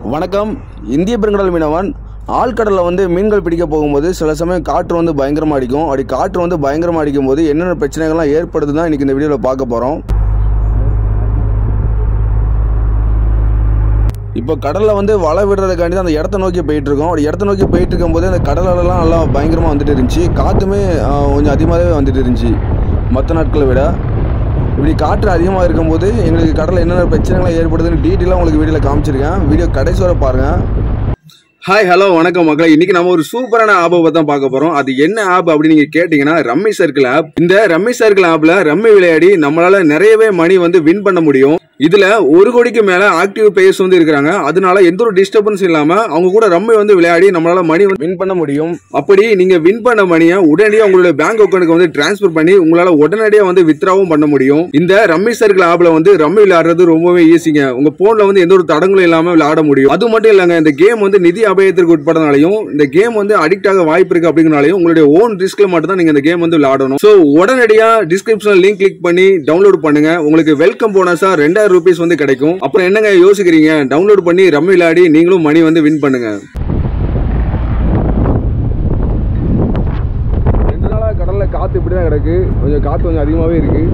வணக்கம் இந்திய பெருங்கடல் மீனவன் ஆழ்கடலில் வந்து மீன்கள் பிடிக்க போகும்போது சில சமயம் காற்று வந்து பயங்கரமாக அடிக்கும் அப்படி காற்று வந்து பயங்கரமாக அடிக்கும் போது என்னென்ன பிரச்சனைகள்லாம் ஏற்படுது தான் இன்றைக்கி இந்த வீடியோவில் பார்க்க போகிறோம் இப்போ கடலில் வந்து வலை விடுறதுக்காண்டி தான் அந்த இடத்த நோக்கி போயிட்டு இருக்கோம் அப்படி இடத்த நோக்கி போயிட்டு இருக்கும்போது அந்த கடலெல்லாம் நல்லா பயங்கரமாக வந்துட்டு இருந்துச்சு காற்றுமே ஆஹ், கொஞ்சம் அதிகமாகவே வந்துட்டு இருந்துச்சு மற்ற நாட்களை விட இப்படி காற்று அதிகமாக இருக்கும்போது எங்களுக்கு கடலில் என்னென்ன பிரச்சனைகள் ஏற்படுதுன்னு டீட்டெயிலாக உங்களுக்கு வீடியோவில் காமிச்சிருக்கேன் வீடியோ கடைசி வரை பாருங்கள் ஹாய் ஹலோ வணக்கம் மக்களே இன்னைக்கு நம்ம ஒரு சூப்பரான ஆப்பை பத்தி தான் பார்க்க போறோம் அது என்ன ஆப் அப்படின்னு நீங்க கேட்டீங்கன்னா ரம்மி சர்க்கிள் ஆப் இந்த ரம்மி சர்க்கிள் ஆப்ல ரம்மி விளையாடி நம்மளால நிறையவே மணி வந்து வின் பண்ண முடியும் இதுல ஒரு கோடிக்கு மேல ஆக்டிவ் பிளேயர்ஸ் வந்து இருக்காங்க அதனால எந்த ஒரு டிஸ்டர்பன்ஸ் இல்லாம அவங்க கூட ரம்மி வந்து விளையாடி நம்மளால மணி வின் பண்ண முடியும் அப்படி நீங்க வின் பண்ண மணியை உடனடியாக உங்களுடைய பேங்க் அக்கௌண்ட்டுக்கு வந்து டிரான்ஸ்ஃபர் பண்ணி உங்களால உடனடியாக வந்து வித்ராவும் பண்ண முடியும் இந்த ரம்மி சர்க்கிள் ஆப்ல வந்து ரம்மி விளையாடுறது ரொம்பவே ஈஸிங்க உங்க போன்ல வந்து எந்த ஒரு தடங்களும் இல்லாம விளையாட முடியும் அது மட்டும் இல்லங்க இந்த கேம் வந்து நிதி அபாயத்திற்கு உட்பட்டனாலையும் இந்த கேம் வந்து அடிக்ட் ஆக வாய்ப்பு இருக்கு அப்படிங்கறனாலையும் உங்களுடைய ஓன் ரிஸ்க்ல மட்டும் தான் நீங்க இந்த கேம் வந்து விளையாடணும் சோ உடனடியா டிஸ்கிரிப்ஷன் லிங்க் கிளிக் பண்ணி டவுன்லோட் பண்ணுங்க உங்களுக்கு வெல்கம் போனஸா ரெண்டாயிரம் ரூபீஸ் வந்து கிடைக்கும் அப்புறம் என்னங்க யோசிக்கிறீங்க டவுன்லோட் பண்ணி ரம்மி விளையாடி நீங்களும் மணி வந்து வின் பண்ணுங்க ரெண்டு நாளா கடல்ல காத்து இப்படிதான் கிடக்கு கொஞ்சம் காத்து கொஞ்சம் அதிகமாவே இருக்கு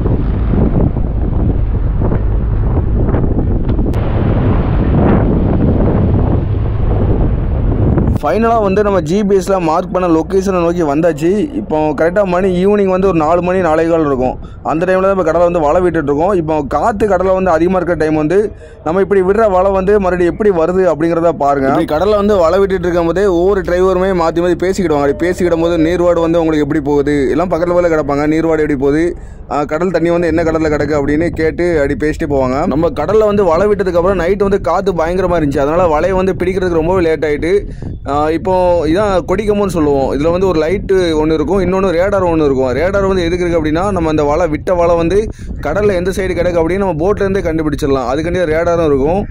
ஃபைனலாக வந்து நம்ம ஜிபிஎஸ்ல மார்க் பண்ண லொக்கேஷனை நோக்கி வந்தாச்சு இப்போ கரெக்டாக மணி ஈவினிங் வந்து ஒரு நாலு மணி நாளை கால் இருக்கும் அந்த டைமில் தான் இப்போ கடலை வந்து வலை விட்டுட்டு இருக்கோம் இப்போ காற்று கடலை வந்து அதிகமாக இருக்கிற டைம் வந்து நம்ம இப்படி விடுற வலை வந்து மறுபடியும் எப்படி வருது அப்படிங்கிறத பாருங்க இப்படி கடலை வந்து வலை விட்டுட்டு இருக்கும் போதே ஒவ்வொரு டிரைவருமே மாற்றி மாற்றி பேசிக்கிடுவாங்க அப்படி பேசிக்கிடும் போது நீர்வாடு வந்து உங்களுக்கு எப்படி போகுது எல்லாம் பக்கத்தில் பக்கத்தில் கிடப்பாங்க நீர்வாடு எப்படி போகுது ஆஹ் கடல் தண்ணி வந்து என்ன கடலில் கிடக்கு அப்படின்னு கேட்டு அப்படி பேசிட்டு போவாங்க நம்ம கடலில் வந்து வலை விட்டதுக்கு அப்புறம் நைட் வந்து காற்று பயங்கரமாக இருந்துச்சு அதனால வலையை வந்து பிடிக்கிறதுக்கு ரொம்பவே லேட் ஆயிட்டு ஆஹ் இப்போ இதான் கொடிக்கம்புன்னு சொல்லுவோம் இதில் வந்து ஒரு லைட்டு ஒன்று இருக்கும் இன்னொன்று ரேடார் ஒன்று இருக்கும் ரேடார் வந்து எதுக்கு இருக்குது அப்படின்னா நம்ம அந்த வலை விட்ட வலை வந்து கடலில் எந்த சைடு கிடக்கு அப்படின்னு நம்ம போட்லேருந்தே கண்டுபிடிச்சிடலாம் அதுக்காண்டி ரேடாரும் இருக்கும்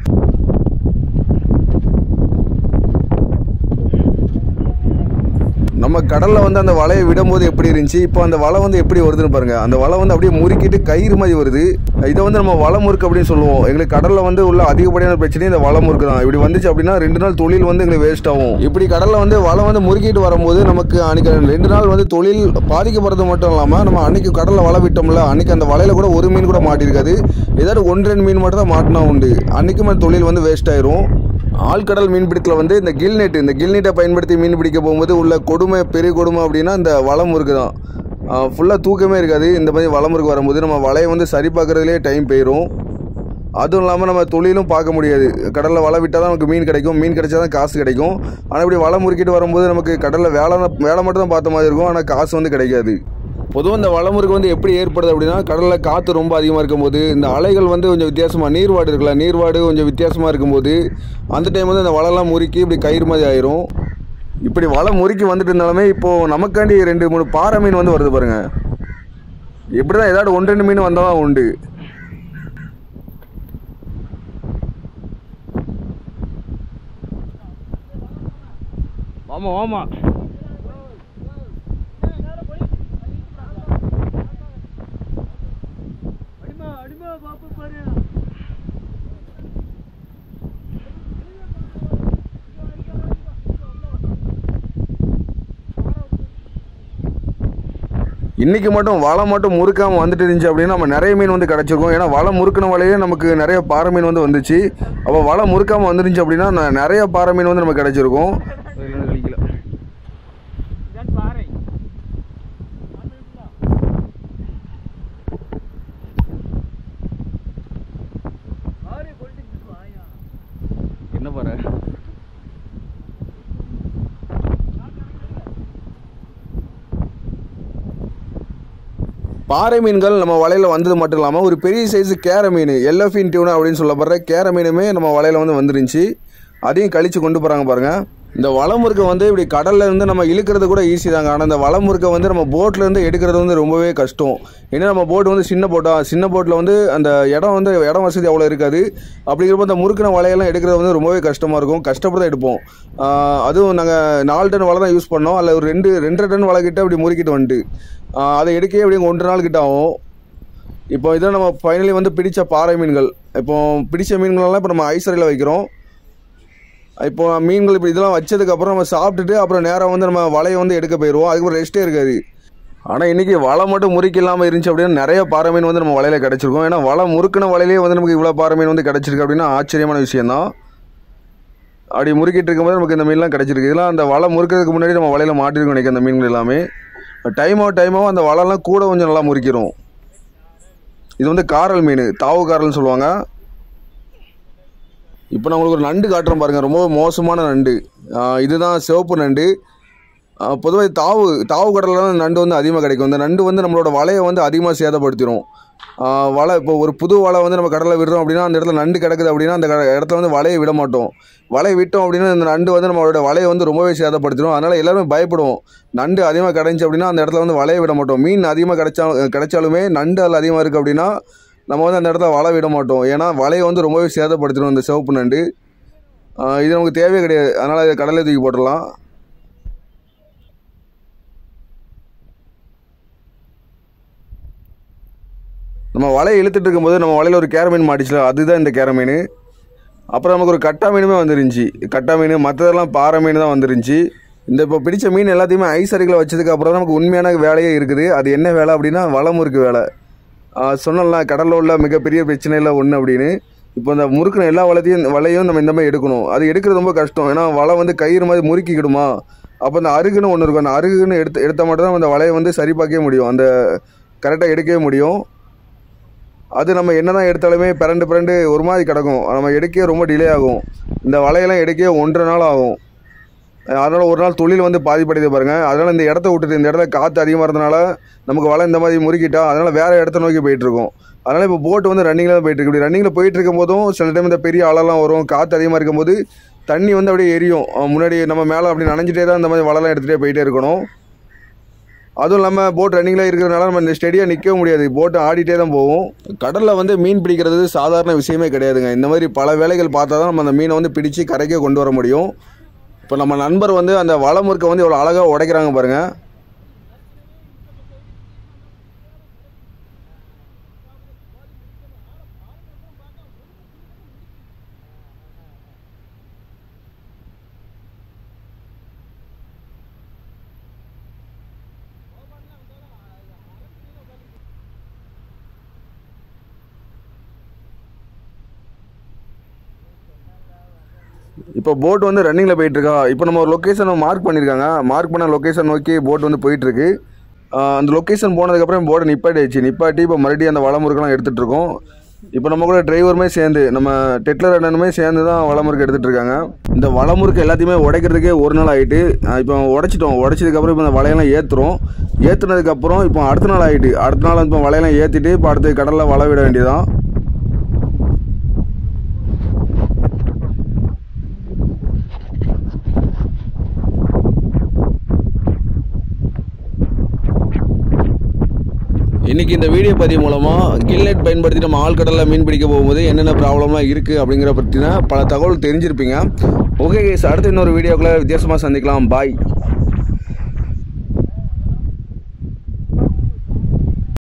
நம்ம கடலில் வந்து அந்த வலையை விடும்போது எப்படி இருந்துச்சு இப்போ அந்த வலை வந்து எப்படி வருதுன்னு பாருங்க அந்த வலை வந்து அப்படியே முறுக்கிட்டு கயிறு மாதிரி வருது இதை வந்து நம்ம வலை முறுக்கு அப்படின்னு சொல்லுவோம் எங்களுக்கு கடலில் வந்து உள்ள அதிகப்படியான பிரச்சனை இந்த வலை முறுக்கு தான் இப்படி வந்துச்சு அப்படின்னா ரெண்டு நாள் தொழில் வந்து எங்களுக்கு வேஸ்ட் ஆகும் இப்படி கடலில் வந்து வலை வந்து முறுக்கிட்டு வரும்போது நமக்கு அன்னைக்கு ரெண்டு நாள் வந்து தொழில் பாதிக்கப்படுறது மட்டும் இல்லாமல் நம்ம அன்னைக்கு கடலில் வலை விட்டோம்ல அன்னைக்கு அந்த வலையில கூட ஒரு மீன் கூட மாட்டிருக்காது ஏதாவது ஒன்று ரெண்டு மீன் மட்டும் தான் மாட்டினா உண்டு அன்னைக்குமே தொழில் வந்து வேஸ்ட் ஆயிரும் ஆழ்கடல் மீன்பிடித்தில் வந்து இந்த கில் நெட் இந்த கில் நெட்டை பயன்படுத்தி மீன் பிடிக்க போகும்போது உள்ள கொடுமை பெரிய கொடுமை அப்படின்னா இந்த வளம் முறுக்கு தான் ஃபுல்லாக தூக்கமே இருக்காது இந்த மாதிரி வளம் முறுக்கு வரும்போது நம்ம வலையை வந்து சரி பார்க்குறதுலேயே டைம் போயிடும் அதுவும் இல்லாமல் நம்ம தொழிலும் பார்க்க முடியாது கடலில் வலை விட்டால் தான் நமக்கு மீன் கிடைக்கும் மீன் கிடைச்சா தான் காசு கிடைக்கும் ஆனால் இப்படி வலை முறுக்கிட்டு வரும்போது நமக்கு கடலில் வேலை வேலை மட்டும் தான் பார்த்த மாதிரி இருக்கும் ஆனால் காசு வந்து கிடைக்காது பொதுவாக இந்த வளமுறுக்கு வந்து எப்படி ஏற்படுது அப்படின்னா கடலில் காற்று ரொம்ப அதிகமாக இருக்கும்போது இந்த அலைகள் வந்து கொஞ்சம் வித்தியாசமாக நீர்வாடு இருக்குல்ல நீர்வாடு கொஞ்சம் வித்தியாசமாக இருக்கும்போது அந்த டைம் வந்து அந்த வலைலாம் முறுக்கி இப்படி கயிறு மாதிரி ஆயிரும் இப்படி வலை முறுக்கி வந்துட்டு இருந்தாலுமே இப்போது நமக்காண்டி ரெண்டு மூணு பாறை மீன் வந்து வருது பாருங்க இப்படி தான் ஏதாவது ஒன்று ரெண்டு மீன் வந்தால் தான் உண்டு ஆமா ஆமா இன்னைக்கு மட்டும் வலை மட்டும் முறுக்காம வந்துட்டு இருந்துச்சு அப்படின்னா நம்ம நிறைய மீன் வந்து கிடச்சிருக்கும் ஏன்னா வலை முறுக்கின வலையே நமக்கு நிறைய பாறை மீன் வந்து வந்துச்சு அப்போ வலை முறுக்காம வந்துருந்துச்சு அப்படின்னா ந- நிறைய பாறை மீன் வந்து நமக்கு கிடச்சிருக்கும் என்ன பாரு பாறை மீன்கள் நம்ம வலையில் வந்தது மட்டும் இல்லாமல் ஒரு பெரிய சைஸ் கேர மீன் எல்லோஃபின் டியூனா அப்படின்னு சொல்லப்படுற கேர மீனுமே நம்ம வலையில் வந்து வந்துருந்துச்சு அதையும் கழிச்சு கொண்டு போகிறாங்க பாருங்க இந்த வளமுறுக்கை வந்து இப்படி கடல்ல இருந்து நம்ம இழுக்கிறது கூட ஈஸி தாங்க ஆனால் இந்த வளமுறுக்கை வந்து நம்ம போட்ல இருந்து எடுக்கிறது வந்து ரொம்பவே கஷ்டம் ஏன்னா நம்ம போட் வந்து சின்ன போட்டா சின்ன போட்டில் வந்து அந்த இடம் வந்து இடம் வசதி அவ்வளோ இருக்காது அப்படிங்கிறப்ப அந்த முறுக்கின வலையெல்லாம் எடுக்கிறது வந்து ரொம்பவே கஷ்டமாக இருக்கும் கஷ்டப்பட்டு தான் எடுப்போம் ஆஹ் அதுவும் நாங்கள் நாலு டன் வலை தான் யூஸ் பண்ணோம் அதில் ஒரு ரெண்டு ரெண்டரை டன் வலை கிட்ட அப்படி முறுக்கிட்டு வந்துட்டு ஆஹ் அதை எடுக்கவே அப்படியே ஒன்றரை நாள் கிட்ட ஆகும் இப்போ இதான் நம்ம ஃபைனலி வந்து பிடிச்ச பாறை மீன்கள் இப்போ பிடிச்ச மீன்களெல்லாம் இப்போ நம்ம ஐசரையில் வைக்கிறோம் இப்போ மீன்கள் இப்போ இதெல்லாம் வச்சதுக்கப்புறம் நம்ம சாப்பிட்டுட்டு அப்புறம் நேராக வந்து நம்ம வலையை வந்து எடுக்க போயிடுவோம் அதுக்கப்புறம் ரெஸ்ட்டே இருக்காது ஆனால் இன்றைக்கி வலை மட்டும் முறுக்கு இல்லாமல் இருந்துச்சு அப்படின்னா நிறைய பாறை மீன் வந்து நம்ம வலையில் கிடச்சிருக்கும் ஏன்னா வலை முறுக்குன வலையிலே வந்து நமக்கு இவ்வளோ பாறை மீன் வந்து கிடச்சிருக்கு அப்படின்னா ஆச்சரியமான விஷயந்தான் அப்படி முறுக்கிட்டு இருக்கும்போது நமக்கு இந்த மீன்லாம் கிடச்சிருக்கு இதெல்லாம் அந்த வலை முறுக்கிறதுக்கு முன்னாடி நம்ம வலையில் மாட்டிருக்கோம் நினைக்க அந்த மீன்கள் எல்லாமே டைம் ஆகும் டைம் ஆகும் அந்த வலைலாம் கூட கொஞ்சம் நல்லா முறிக்கிறோம் இது வந்து காரல் மீன் தாவு காரல்னு சொல்லுவாங்க இப்போ நான் உங்களுக்கு ஒரு நண்டு காட்டுறேன் பாருங்கள் ரொம்ப மோசமான நண்டு ஆஹ் இதுதான் சிவப்பு நண்டு பொதுவாக தாவு தாவு கடலில் தான் நண்டு வந்து அதிகமாக கிடைக்கும் இந்த நண்டு வந்து நம்மளோட வலையை வந்து அதிகமாக சேதப்படுத்திடும் ஆஹ் வலை இப்போ ஒரு புது வலை வந்து நம்ம கடலில் விடுறோம் அப்படின்னா அந்த இடத்துல நண்டு கிடக்குது அப்படின்னா அந்த க- இடத்துல வந்து வலையை விட மாட்டோம் வலையை விட்டோம் அப்படின்னா இந்த நண்டு வந்து நம்மளோட வலையை வந்து ரொம்பவே சேதப்படுத்திடும் அதனால் எல்லாருமே பயப்படுவோம் நண்டு அதிகமாக கிடைஞ்சி அப்படின்னா அந்த இடத்துல வந்து வலையை விட மாட்டோம் மீன் அதிகமாக கிடைச்சா கிடைச்சாலுமே நண்டு அதில் அதிகமாக இருக்குது அப்படின்னா நம்ம வந்து அந்த இடத்துல வலை விட மாட்டோம் ஏன்னா வலையை வந்து ரொம்பவே சேதப்படுத்திடும் இந்த சிவப்பு நண்டு ஆஹ் இது நமக்கு தேவையே கிடையாது அதனால் இதை கடலில் தூக்கி போட்டுடலாம் நம்ம வலையை இழுத்துட்டு இருக்கும்போது நம்ம வலையில் ஒரு கேர மீன் மாட்டிச்சுல அதுதான் இந்த கேர மீன் அப்புறம் நமக்கு ஒரு கட்டா மீனுமே வந்துருந்துச்சு கட்டா மீன் மற்றதெல்லாம் பாறை மீன் தான் வந்துருந்துச்சு இந்த இப்போ பிடிச்ச மீன் எல்லாத்தையுமே ஐஸ் அறைகளை வச்சதுக்கு அப்புறம் நமக்கு உண்மையான வேலையே இருக்குது அது என்ன வேலை அப்படின்னா வலை முறுக்கு வேலை சொன்னலாம் கடலில் உள்ள மிகப்பெரிய பிரச்சனையில் ஒன்று அப்படின்னு இப்போ இந்த முறுக்கின எல்லா வலைத்தையும் வலையும் நம்ம இந்த மாதிரி எடுக்கணும் அது எடுக்கிறது ரொம்ப கஷ்டம் ஏன்னா வலை வந்து கயிறு மாதிரி முறுக்கிக்கிடுமா அப்போ அந்த அருகுன்னு ஒன்று இருக்கும் அந்த அருகுன்னு எடுத்து எடுத்தால் மட்டும் தான் அந்த வலையை வந்து சரி பார்க்கவே முடியும் அந்த கரெக்டாக எடுக்கவே முடியும் அது நம்ம என்ன தான் எடுத்தாலுமே பிறண்டு பிறண்டு ஒரு மாதிரி கிடக்கும் நம்ம எடுக்கவே ரொம்ப டிலே ஆகும் இந்த வலையெல்லாம் எடுக்கவே ஒன்றரை நாள் ஆகும் அதனால் ஒரு நாள் தொழில் வந்து பாதிப்படையுது பாருங்கள் அதனால் இந்த இடத்த விட்டுட்டு இந்த இடத்துல காற்று அதிகமாக இருந்தனால நமக்கு வலை இந்த மாதிரி முறுக்கிட்டா அதனால் வேறு இடத்த நோக்கி போயிட்டுருக்கோம் அதனால் இப்போ போட்டு வந்து ரன்னிங்கில் தான் போயிட்டுருக்கு இப்படி ரன்னிங்கில் போயிட்டு இருக்கும் போதும் சில டைம் இந்த பெரிய அலைலாம் வரும் காற்று அதிகமாக இருக்கும்போது தண்ணி வந்து அப்படியே எரியும் அஹ் முன்னாடி நம்ம மேலே அப்படி நனைஞ்சிட்டே தான் இந்த மாதிரி வலைலாம் எடுத்துகிட்டே போயிட்டே இருக்கணும் அதுவும் இல்லாமல் போட் ரன்னிங்கில் இருக்கிறதுனால நம்ம ஸ்டெடியாக நிற்க முடியாது போட்டு ஆடிட்டே தான் போகும் கடலில் வந்து மீன் பிடிக்கிறது சாதாரண விஷயமே கிடையாதுங்க இந்த மாதிரி பல வேலைகள் பார்த்தா தான் நம்ம அந்த மீனை வந்து பிடிச்சு கரைக்கே கொண்டு வர முடியும் இப்போ நம்ம நண்பர் வந்து அந்த வலை முறுக்கை வந்து இவ்வளோ அழகாக உடைக்கிறாங்க பாருங்கள் இப்போ போட் வந்து ரன்னிங்கில் போயிட்டுருக்கா இப்போ நம்ம ஒரு லொக்கேஷனை மார்க் பண்ணியிருக்காங்க மார்க் பண்ண லொக்கேஷன் நோக்கி போட் வந்து போயிட்டுருக்கு அந்த லொக்கேஷன் போனதுக்கப்புறம் போட்டை நிப்பாட்டிடுச்சு நிப்பாட்டி இப்போ மறுபடியும் அந்த வளமுறுக்கெல்லாம் எடுத்துகிட்டு இருக்கோம் இப்போ நம்ம கூட டிரைவருமே சேர்ந்து நம்ம டெட்லர் அண்ணனுமே சேர்ந்து தான் வளமுறுக்கு எடுத்துகிட்டு இருக்காங்க இந்த வளமுறுக்கு எல்லாத்தையுமே உடைக்கிறதுக்கே ஒரு நாள் ஆகிட்டு இப்போ உடைச்சிட்டோம் உடைச்சதுக்கப்புறம் இப்போ இந்த வலையெல்லாம் ஏற்றுறோம் ஏற்றுனதுக்கப்புறம் இப்போ அடுத்த நாள் ஆகிட்டு அடுத்த நாள் இப்போ வலையெல்லாம் ஏற்றிட்டு இப்போ அடுத்து கடலில் வலை விட வேண்டியதான் இன்றைக்கி இந்த வீடியோ பதிவு மூலமாக கில்நெட் பயன்படுத்தி நம்ம ஆழ்கடலில் மீன் பிடிக்க போகும்போது என்னென்ன ப்ராப்ளம்லாம் இருக்குது அப்படிங்கிற பற்றின பல தகவல் தெரிஞ்சிருப்பீங்க ஓகே அடுத்து இன்னொரு வீடியோக்குள்ளே வித்தியாசமாக சந்திக்கலாம் பாய்